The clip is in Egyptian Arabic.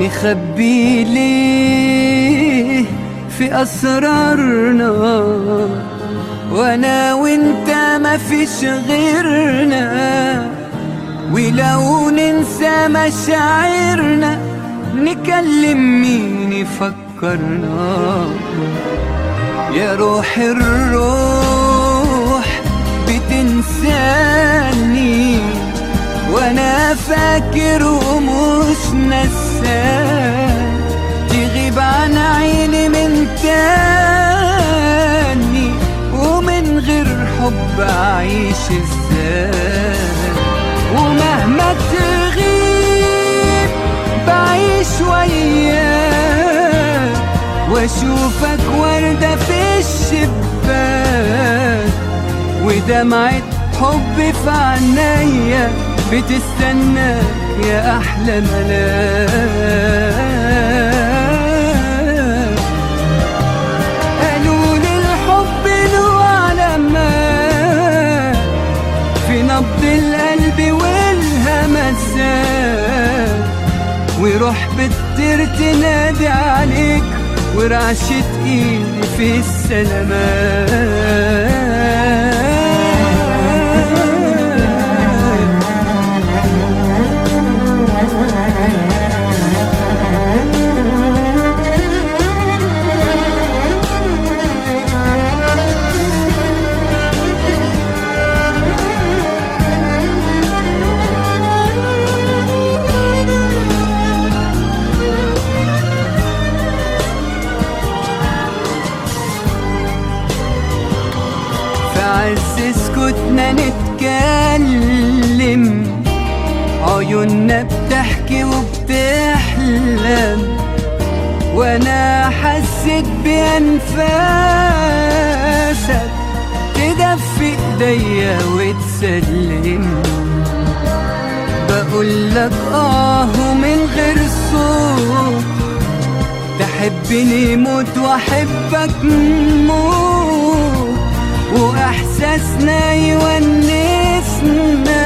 نخبي ليه في أسرارنا وانا وانت ما فيش غيرنا ولو ننسى مشاعرنا نكلم مين يفكرنا يا روح الروح بتنساني وانا فاكر ومش نسان تغيب عن عيني من تاني ومن غير حب اعيش ازاي ومهما تغيب بعيش وياك واشوفك وردة في الشباك ودمعة حب في عينيا بتستناك يا احلى ملاك قالوا لي الحب له علامات في نبض القلب والهمسات وروح بتطير تنادي عليك ورعشة ايدي في السلامات في عز سكوتنا نتكلم عيوننا بتحكي وبتحلم وانا حسيت بانفاسك تدفي ايديا وتسلم بقول لك اه من غير صوت تحبني موت واحبك موت واحساسنا يونسنا